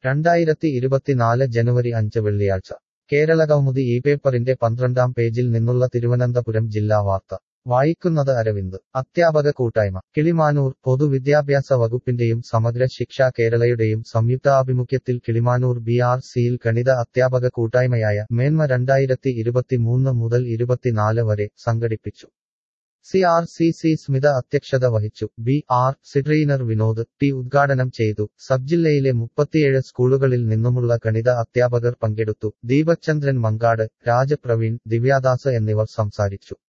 രണ്ടായിരത്തി ഇരുപത്തിനാല് ജനുവരി അഞ്ച് വെള്ളിയാഴ്ച കേരളകൗമുദി ഈ പേപ്പറിന്റെ പന്ത്രണ്ടാം പേജിൽ നിന്നുള്ള തിരുവനന്തപുരം ജില്ലാ വാർത്ത വായിക്കുന്നത് അരവിന്ദ് അധ്യാപക കൂട്ടായ്മ കിളിമാനൂർ പൊതുവിദ്യാഭ്യാസ വകുപ്പിന്റെയും സമഗ്ര ശിക്ഷ കേരളയുടെയും സംയുക്താഭിമുഖ്യത്തിൽ കിളിമാനൂർ ബി ആർ സിയിൽ ഗണിത അധ്യാപക കൂട്ടായ്മയായ മേന്മ രണ്ടായിരത്തി ഇരുപത്തിമൂന്ന് മുതൽ ഇരുപത്തിനാല് വരെ സംഘടിപ്പിച്ചു C R C C Smitha അധ്യക്ഷത വഹിച്ചു B R C trainer Vinod T ഉദ്ഘാടനം ചെയ്തു സബ് ജില്ലയിലെ മുപ്പത്തിയേഴ് സ്കൂളുകളിൽ നിന്നുമുള്ള ഗണിത അധ്യാപകർ പങ്കെടുത്തു ദീപചന്ദ്രൻ മങ്കാട് രാജപ്രവീൺ ദിവ്യാദാസ് എന്നിവർ സംസാരിച്ചു